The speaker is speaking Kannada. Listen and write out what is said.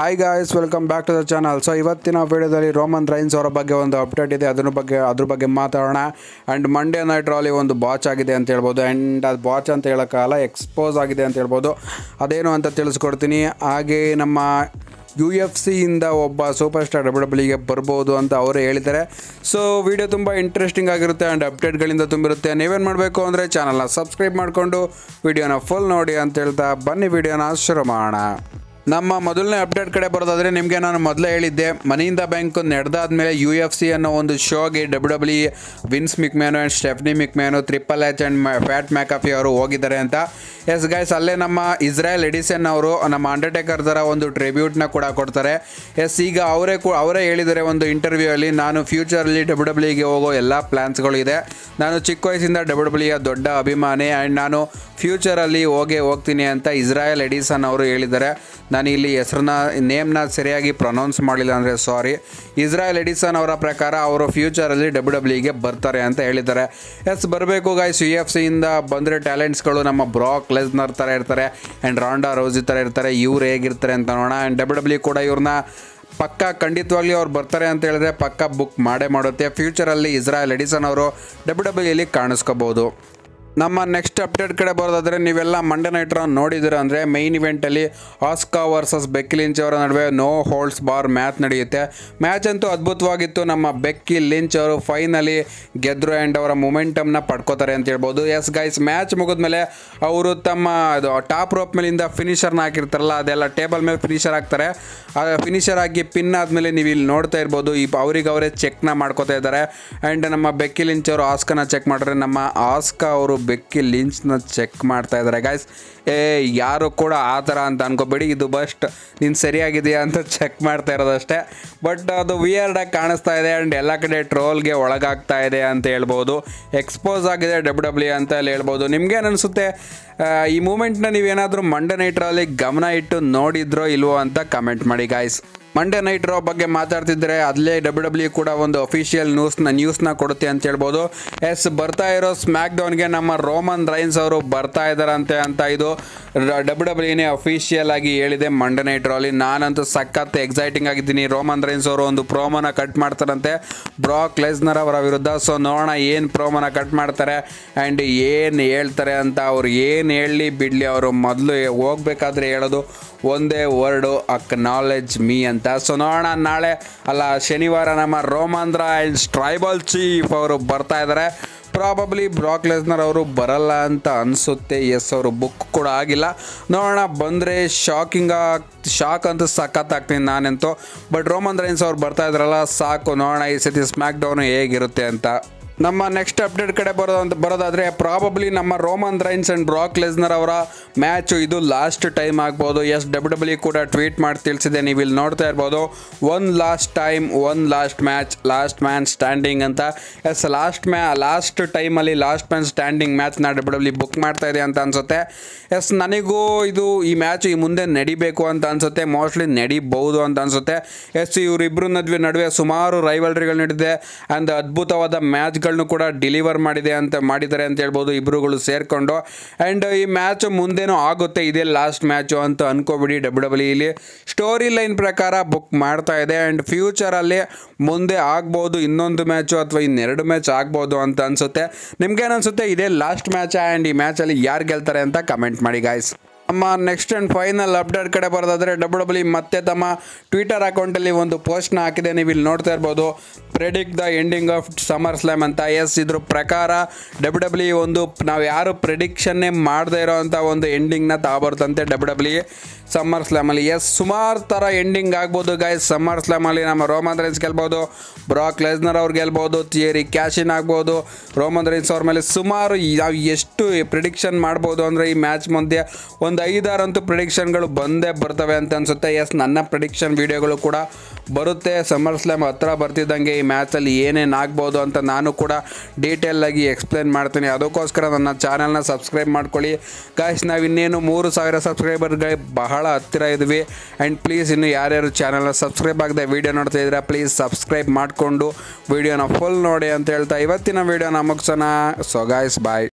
hi guys welcome back to the channel so ಇವತ್ತಿನ ವಿಡಿಯೋದಲ್ಲಿ ರೋಮನ್ ರೈನ್ಸ್ ಅವರ ಬಗ್ಗೆ ಒಂದು ಅಪ್ಡೇಟ್ ಇದೆ ಅದ್ರ ಬಗ್ಗೆ ಅದ್ರ ಬಗ್ಗೆ ಮಾತಾಡೋಣ ಆ್ಯಂಡ್ ಮಂಡೇ ನೈಟ್ ರಾಲಿ ಒಂದು ಬಾಚ್ ಆಗಿದೆ ಅಂತ ಹೇಳ್ಬೋದು ಆ್ಯಂಡ್ ಅದು ಬಾಚ್ ಅಂತ ಹೇಳೋಕ್ಕಾಗಲ್ಲ ಎಕ್ಸ್ಪೋಸ್ ಆಗಿದೆ ಅಂತ ಹೇಳ್ಬೋದು ಅದೇನು ಅಂತ ತಿಳಿಸ್ಕೊಡ್ತೀನಿ ಹಾಗೆ ನಮ್ಮ ಯು ಎಫ್ ಸಿಯಿಂದ ಒಬ್ಬ ಸೂಪರ್ ಸ್ಟಾರ್ ಡಬ್ಲ್ಯೂ ಡಬ್ಲ್ಯೂಗೆ ಬರ್ಬೋದು ಅಂತ ಅವರೇ ಹೇಳಿದ್ದಾರೆ ಸೊ ವಿಡಿಯೋ ತುಂಬ ಇಂಟ್ರೆಸ್ಟಿಂಗ್ ಆಗಿರುತ್ತೆ ಆ್ಯಂಡ್ ಅಪ್ಡೇಟ್ಗಳಿಂದ ತುಂಬಿರುತ್ತೆ ನೀವೇನು ಮಾಡಬೇಕು ಅಂದರೆ ಚಾನಲ್ನ ಸಬ್ಸ್ಕ್ರೈಬ್ ಮಾಡಿಕೊಂಡು ವಿಡಿಯೋನ ಫುಲ್ ನೋಡಿ ಅಂತ ಹೇಳ್ತಾ ಬನ್ನಿ ವಿಡಿಯೋನ ಶುರು ಮಾಡೋಣ ನಮ್ಮ ಮೊದಲನೇ ಅಪ್ಡೇಟ್ ಕಡೆ ಬರೋದಾದರೆ ನಿಮಗೆ ನಾನು ಮೊದಲೇ ಹೇಳಿದ್ದೆ ಮನಿಯಿಂದ ಬ್ಯಾಂಕ್ ನಡೆದಾದ್ಮೇಲೆ ಯು ಎಫ್ ಸಿ ಅನ್ನೋ ಒಂದು ಶೋಗೆ W W Vince McMahon and Stephanie McMahon triple H and Pat McAfee ಅವರು ಹೋಗಿದ್ದಾರೆ ಅಂತ ಎಸ್ ಗೈಸ್ ಅಲ್ಲೇ ನಮ್ಮ ಇಸ್ರಾಯಲ್ ಎಡಿಸನ್ ಅವರು ನಮ್ಮ ಅಂಡರ್ಟೇಕರ್ ಥರ ಒಂದು ಟ್ರಿಬ್ಯೂಟ್ನ ಕೂಡ ಕೊಡ್ತಾರೆ ಎಸ್ ಈಗ ಅವರೇ ಕೂ ಅವರೇ ಹೇಳಿದ್ದಾರೆ ಒಂದು ಇಂಟರ್ವ್ಯೂ ಅಲ್ಲಿ ನಾನು ಫ್ಯೂಚರಲ್ಲಿ ಡಬ್ಲ್ಯೂ ಡಬ್ಲ್ಯೂಗೆ ಹೋಗೋ ಎಲ್ಲ ಪ್ಲ್ಯಾನ್ಸ್ಗಳು ಇದೆ ನಾನು ಚಿಕ್ಕ ವಯಸ್ಸಿಂದ ಡಬ್ಲ್ಯೂ ಡಬ್ಲ್ಯೂಯ ದೊಡ್ಡ ಅಭಿಮಾನಿ ಆ್ಯಂಡ್ ನಾನು ಫ್ಯೂಚರಲ್ಲಿ ಹೋಗೇ ಹೋಗ್ತೀನಿ ಅಂತ ಇಸ್ರಾಯಲ್ ಎಡಿಸನ್ ಅವರು ಹೇಳಿದ್ದಾರೆ ನಾನು ಇಲ್ಲಿ ಹೆಸರನ್ನ ನೇಮ್ನ ಸರಿಯಾಗಿ ಪ್ರೊನೌನ್ಸ್ ಮಾಡಿಲ್ಲ ಅಂದರೆ ಸಾರಿ ಇಸ್ರಾಯಲ್ ಎಡಿಸನ್ ಅವರ ಪ್ರಕಾರ ಅವರು ಫ್ಯೂಚರಲ್ಲಿ ಡಬ್ಲ್ಯೂ ಡಬ್ಲ್ಯೂಗೆ ಬರ್ತಾರೆ ಅಂತ ಹೇಳಿದ್ದಾರೆ ಎಸ್ ಬರಬೇಕು ಗಾಯ್ಸ್ ಯು ಎಫ್ ಸಿಯಿಂದ ಬಂದರೆ ಟ್ಯಾಲೆಂಟ್ಸ್ಗಳು ನಮ್ಮ ಬ್ರಾಕ್ ಲೆಸ್ನರ್ ಥರ ಇರ್ತಾರೆ ಆ್ಯಂಡ್ ರಾಂಡಾ ರೋಸಿ ಥರ ಇರ್ತಾರೆ ಇವ್ರು ಹೇಗಿರ್ತಾರೆ ಅಂತ ನೋಡೋಣ ಆ್ಯಂಡ್ ಡಬ್ಲ್ಯೂ ಡಬ್ಲ್ಯೂ ಕೂಡ ಇವ್ರನ್ನ ಪಕ್ಕ ಖಂಡಿತವಾಗ್ಲೂ ಅವ್ರು ಬರ್ತಾರೆ ಅಂತ ಹೇಳಿದ್ರೆ ಪಕ್ಕ ಬುಕ್ ಮಾಡೇ ಮಾಡುತ್ತೆ ಫ್ಯೂಚರಲ್ಲಿ ಇಸ್ರಾಯಲ್ ಎಡಿಸನ್ ಅವರು ಡಬ್ಲ್ಯೂ ಡಬ್ಲ್ಯೂಲಿ ಕಾಣಿಸ್ಕೋಬೋದು ನಮ್ಮ ನೆಕ್ಸ್ಟ್ ಅಪ್ಡೇಟ್ ಕಡೆ ಬರೋದಾದರೆ ನೀವೆಲ್ಲ ಮಂಡೇ ನೈಟ್ ರನ್ ನೋಡಿದ್ದೀರ ಅಂದರೆ ಮೈನ್ ಇವೆಂಟಲ್ಲಿ ಆಸ್ಕಾ ವರ್ಸಸ್ ಬೆಕ್ಕಿ ಲಿಂಚ್ ಅವರ ನಡುವೆ ನೋ ಹೋಲ್ಡ್ಸ್ ಬಾರ್ ಮ್ಯಾಚ್ ನಡೆಯುತ್ತೆ ಮ್ಯಾಚ್ ಅಂತೂ ಅದ್ಭುತವಾಗಿತ್ತು ನಮ್ಮ ಬೆಕ್ಕಿ ಲಿಂಚ್ ಅವರು ಫೈನಲಿ ಗೆದ್ರು ಆ್ಯಂಡ್ ಅವರ ಮೊಮೆಂಟಮ್ನ ಪಡ್ಕೋತಾರೆ ಅಂತ ಹೇಳ್ಬೋದು ಎಸ್ ಗೈಸ್ ಮ್ಯಾಚ್ ಮುಗಿದ್ಮೇಲೆ ಅವರು ತಮ್ಮ ಅದು ಟಾಪ್ ರೋಪ್ ಮೇಲಿಂದ ಫಿನಿಷರ್ನ ಹಾಕಿರ್ತಾರಲ್ಲ ಅದೆಲ್ಲ ಟೇಬಲ್ ಮೇಲೆ ಫಿನಿಷರ್ ಹಾಕ್ತಾರೆ ಆ ಫಿನಿಷರ್ ಆಗಿ ಪಿನ್ ಆದಮೇಲೆ ನೀವು ಇಲ್ಲಿ ನೋಡ್ತಾ ಇರ್ಬೋದು ಈ ಅವ್ರಿಗೆ ಅವರೇ ಚೆಕ್ನ ಮಾಡ್ಕೋತಾ ಇದ್ದಾರೆ ಆ್ಯಂಡ್ ನಮ್ಮ ಬೆಕ್ಕಿ ಲಿಂಚ್ ಅವರು ಆಸ್ಕನ ಚೆಕ್ ಮಾಡ್ರೆ ನಮ್ಮ ಆಸ್ಕಾ ಅವರು ಬೆಕ್ಕಿ ಲಿಂಚ್ನ ಚೆಕ್ ಮಾಡ್ತಾ ಇದ್ದಾರೆ ಗಾಯ್ಸ್ ಏ ಯಾರು ಕೂಡ ಆ ಥರ ಅಂತ ಅನ್ಕೋಬೇಡಿ ಇದು ಬಸ್ಟ್ ನೀನು ಸರಿಯಾಗಿದೆಯಾ ಅಂತ ಚೆಕ್ ಮಾಡ್ತಾ ಇರೋದಷ್ಟೇ ಬಟ್ ಅದು ವಿಯರ್ಡಾಗಿ ಕಾಣಿಸ್ತಾ ಇದೆ ಆ್ಯಂಡ್ ಎಲ್ಲ ಕಡೆ ಟ್ರೋಲ್ಗೆ ಒಳಗಾಗ್ತಾ ಇದೆ ಅಂತ ಹೇಳ್ಬೋದು ಎಕ್ಸ್ಪೋಸ್ ಆಗಿದೆ ಡಬ್ಲ್ಯೂ ಡಬ್ಲ್ಯೂ ಅಂತ ಅಲ್ಲಿ ಹೇಳ್ಬೋದು ನಿಮ್ಗೇನು ಅನಿಸುತ್ತೆ ಈ ಮೂಮೆಂಟ್ನ ನೀವೇನಾದರೂ ಮಂಡೇ ನೈಟ್ರಲ್ಲಿ ಗಮನ ಇಟ್ಟು ನೋಡಿದ್ರೋ ಇಲ್ವೋ ಅಂತ ಕಮೆಂಟ್ ಮಾಡಿ ಗಾಯ್ಸ್ ಮಂಡೇ ನೈಟ್ ರೋ ಬಗ್ಗೆ ಮಾತಾಡ್ತಿದ್ರೆ ಅಲ್ಲೇ ಡಬ್ಲ್ಯೂ ಡಬ್ಲ್ಯೂ ಕೂಡ ಒಂದು ಅಫಿಷಿಯಲ್ ನ್ಯೂಸ್ನ ನ್ಯೂಸ್ನ ಕೊಡುತ್ತೆ ಅಂತ ಹೇಳ್ಬೋದು ಎಸ್ ಬರ್ತಾ ಇರೋ ಸ್ಮ್ಯಾಕ್ ಡೌನ್ಗೆ ನಮ್ಮ ರೋಮನ್ ರೈನ್ಸ್ ಅವರು ಬರ್ತಾ ಇದ್ದಾರಂತೆ ಅಂತ ಇದು ಡಬ್ಲ್ಯೂ ಡಬ್ಲ್ಯೂನೇ ಅಫಿಷಿಯಲ್ ಆಗಿ ಹೇಳಿದೆ ಮಂಡೇ ನೈಟ್ ರೋಲಿ ನಾನಂತೂ ಸಖತ್ ಎಕ್ಸೈಟಿಂಗ್ ಆಗಿದ್ದೀನಿ ರೋಮನ್ ರೈನ್ಸ್ ಅವರು ಒಂದು ಪ್ರೋಮೋನ ಕಟ್ ಮಾಡ್ತಾರಂತೆ ಬ್ರಾಕ್ ಲೆಸ್ನರ್ ಅವರ ವಿರುದ್ಧ ಸೊ ನೋಡೋಣ ಏನು ಪ್ರೋಮೋನ ಕಟ್ ಮಾಡ್ತಾರೆ ಆ್ಯಂಡ್ ಏನು ಹೇಳ್ತಾರೆ ಅಂತ ಅವ್ರು ಏನು ಹೇಳಲಿ ಬಿಡಲಿ ಅವರು ಮೊದಲು ಹೋಗ್ಬೇಕಾದ್ರೆ ಹೇಳೋದು ಒಂದೇ ವರ್ಡು ಅಕ್ನಾಲೆಜ್ ಮೀ ಅಂತ ಸೊ ನೋಡೋಣ ನಾಳೆ ಅಲ್ಲ ಶನಿವಾರ ನಮ್ಮ ರೋಮಾಂಧ್ರ ಆ್ಯಂಡ್ ಟ್ರೈಬಲ್ ಚೀಫ್ ಅವರು ಬರ್ತಾ ಇದ್ದಾರೆ ಪ್ರಾಬಬ್ಲಿ ಬ್ರಾಕ್ ಲೆಸ್ನರ್ ಅವರು ಬರಲ್ಲ ಅಂತ ಅನಿಸುತ್ತೆ ಎಸ್ ಅವರು ಬುಕ್ ಕೂಡ ಆಗಿಲ್ಲ ನೋಡೋಣ ಬಂದರೆ ಶಾಕಿಂಗ್ ಶಾಕ್ ಅಂತೂ ಸಖತ್ ಆಗ್ತೀನಿ ನಾನಂತೂ ಬಟ್ ರೋಮನ್ ರೈನ್ಸ್ ಅವ್ರು ಬರ್ತಾ ಇದ್ರಲ್ಲ ಸಾಕು ನೋಡೋಣ ಈ ಸತಿ ಸ್ಮ್ಯಾಕ್ ಡೌನ್ ಹೇಗಿರುತ್ತೆ ಅಂತ ನಮ್ಮ ನೆಕ್ಸ್ಟ್ ಅಪ್ಡೇಟ್ ಕಡೆ ಬರೋದು ಅಂತ ಬರೋದಾದರೆ ಪ್ರಾಬಬ್ಲಿ ನಮ್ಮ Roman Reigns and Brock Lesnar ಅವರ ಮ್ಯಾಚು ಇದು ಲಾಸ್ಟ್ ಟೈಮ್ ಆಗ್ಬೋದು ಎಸ್ ಡಬ್ಲ್ಯೂ ಡಬ್ಲ್ಯೂ ಕೂಡ ಟ್ವೀಟ್ ಮಾಡಿ ತಿಳಿಸಿದೆ ನೀವು ಇಲ್ಲಿ ನೋಡ್ತಾ ಇರ್ಬೋದು one last time one last match last man standing ಅಂತ ಎಸ್ ಲಾಸ್ಟ್ ಮ್ಯಾ ಲಾಸ್ಟ್ ಟೈಮಲ್ಲಿ ಲಾಸ್ಟ್ ಮ್ಯಾನ್ ಸ್ಟ್ಯಾಂಡಿಂಗ್ ಮ್ಯಾಚ್ನ ಡಬ್ಲ್ಯೂ ಡಬ್ಲ್ಯೂ ಬುಕ್ ಮಾಡ್ತಾ ಇದೆ ಅಂತ ಅನಿಸುತ್ತೆ ಎಸ್ ನನಗೂ ಇದು ಈ ಮ್ಯಾಚ್ ಈ ಮುಂದೆ ನಡಿಬೇಕು ಅಂತ ಅನಿಸುತ್ತೆ ಮೋಸ್ಟ್ಲಿ ನಡಿಬಹುದು ಅಂತ ಅನಿಸುತ್ತೆ ಎಸ್ ಇವರಿಬ್ಬರು ನಡುವೆ ನಡುವೆ ಸುಮಾರು ರೈವಲ್ರಿಗಳು ನಡೆದಿದೆ ಆ್ಯಂಡ್ ಅದ್ಭುತವಾದ ಮ್ಯಾಚ್ಗಳನ್ನೂ ಕೂಡ ಡೆಲಿವರ್ ಮಾಡಿದೆ ಅಂತ ಮಾಡಿದ್ದಾರೆ ಅಂತ ಹೇಳ್ಬೋದು ಇಬ್ಬರುಗಳು ಸೇರಿಕೊಂಡು ಆ್ಯಂಡ್ ಈ ಮ್ಯಾಚ್ ಮುಂದೇನೂ ಆಗುತ್ತೆ ಇದೇ ಲಾಸ್ಟ್ ಮ್ಯಾಚು ಅಂತ ಅನ್ಕೋಬಿಡಿ ಡಬ್ಲ್ಯೂ ಡಬ್ಲ್ಯೂ ಇಲ್ಲಿ ಸ್ಟೋರಿ ಲೈನ್ ಪ್ರಕಾರ ಬುಕ್ ಮಾಡ್ತಾ ಇದೆ ಆ್ಯಂಡ್ ಫ್ಯೂಚರಲ್ಲಿ ಮುಂದೆ ಆಗ್ಬೋದು ಇನ್ನೊಂದು ಮ್ಯಾಚು ಅಥವಾ ಇನ್ನೆರಡು ಮ್ಯಾಚ್ ಆಗ್ಬೋದು ಅಂತ ಅನಿಸುತ್ತೆ ನಿಮ್ಗೇನು ಅನಿಸುತ್ತೆ ಇದೇ ಲಾಸ್ಟ್ ಮ್ಯಾಚ್ ಆ್ಯಂಡ್ ಈ ಮ್ಯಾಚಲ್ಲಿ ಯಾರು ಗೆಲ್ತಾರೆ ಅಂತ ಕಮೆಂಟ್ ಮಾಡಿ ಗಾಯ್ಸ್ ನಮ್ಮ ನೆಕ್ಸ್ಟ್ ಆ್ಯಂಡ್ ಫೈನಲ್ ಅಪ್ಡೇಟ್ ಕಡೆ ಬರೋದಾದರೆ ಡಬ್ಲ್ಯೂ ಡಬ್ಲ್ಯೂ ಮತ್ತೆ ತಮ್ಮ ಟ್ವಿಟರ್ ಅಕೌಂಟಲ್ಲಿ ಒಂದು ಪೋಸ್ಟ್ನ ಹಾಕಿದೆ ನೀವು ಇಲ್ಲಿ ನೋಡ್ತಾ ಇರ್ಬೋದು predict the ending of SummerSlam ಅಂತ ಎಸ್ ಇದ್ರ ಪ್ರಕಾರ ಡಬ್ಲ್ಯೂ ಡಬ್ಲ್ಯೂ ಒಂದು ನಾವು ಯಾರು ಪ್ರೆಡಿಕ್ಷನ್ನೇ ಮಾಡದೇ ಇರೋ ಅಂಥ ಒಂದು ಎಂಡಿಂಗ್ನ ತಗೊಬರ್ತಂತೆ ಡಬ್ಲ್ಯೂ ಡಬ್ಲ್ಯೂ ಸಮ್ಮರ್ ಸ್ಲ್ಯಾಮಲ್ಲಿ ಎಸ್ ಸುಮಾರು ಥರ ಎಂಡಿಂಗ್ ಆಗ್ಬೋದು ಗಾಯ್ಸ್ ಸಮ್ಮರ್ ಸ್ಲ್ಯಾಮಲ್ಲಿ ನಮ್ಮ ರೋಮನ್ ರೈನ್ಸ್ ಗೆಲ್ಬೋದು ಬ್ರಾಕ್ ಲೆಸ್ನರ್ ಅವ್ರು ಗೆಲ್ಬೋದು ಥಿಯರಿ ಕ್ಯಾಶಿನ್ ಆಗ್ಬೋದು ರೋಮನ್ ರೈನ್ಸ್ ಅವ್ರ ಮೇಲೆ ಸುಮಾರು ನಾವು ಎಷ್ಟು ಪ್ರಿಡಿಕ್ಷನ್ ಮಾಡ್ಬೋದು ಅಂದರೆ ಈ ಮ್ಯಾಚ್ ಮಧ್ಯೆ ಒಂದು ಐದಾರಂತೂ ಪ್ರಿಡಿಕ್ಷನ್ಗಳು ಬಂದೇ ಬರ್ತವೆ ಅಂತ ಅನಿಸುತ್ತೆ ಎಸ್ ನನ್ನ ಪ್ರಿಡಿಕ್ಷನ್ ವೀಡಿಯೋಗಳು ಕೂಡ ಬರುತ್ತೆ ಸಮ್ಮರ್ ಸ್ಲ್ಯಾಮ್ ಹತ್ರ ಬರ್ತಿದ್ದಂಗೆ ಈ ಮ್ಯಾಚಲ್ಲಿ ಏನೇನು ಆಗ್ಬೋದು ಅಂತ ನಾನು ಕೂಡ ಡೀಟೇಲಾಗಿ ಎಕ್ಸ್ಪ್ಲೇನ್ ಮಾಡ್ತೀನಿ ಅದಕ್ಕೋಸ್ಕರ ನನ್ನ ಚಾನಲ್ನ ಸಬ್ಸ್ಕ್ರೈಬ್ ಮಾಡ್ಕೊಳ್ಳಿ ಗಾಯ್ಸ್ ನಾವು ಇನ್ನೇನು ಮೂರು ಸಾವಿರ ಸಬ್ಸ್ಕ್ರೈಬರ್ಗೆ ಬಹಳ ಹತ್ತಿರ ಇದ್ವಿ ಆ್ಯಂಡ್ ಪ್ಲೀಸ್ ಇನ್ನು ಯಾರ್ಯಾರು ಚಾನಲ್ನ ಸಬ್ಸ್ಕ್ರೈಬ್ ಆಗದೆ ವೀಡಿಯೋ ನೋಡ್ತಾ ಇದ್ದೀರಾ ಪ್ಲೀಸ್ ಸಬ್ಸ್ಕ್ರೈಬ್ ಮಾಡಿಕೊಂಡು ವೀಡಿಯೋನ ಫುಲ್ ನೋಡಿ ಅಂತ ಹೇಳ್ತಾ ಇವತ್ತಿನ ವೀಡಿಯೋನ ಮುಗಿಸೋಣ ಸೊ ಗಾಯ್ಸ್ ಬಾಯ್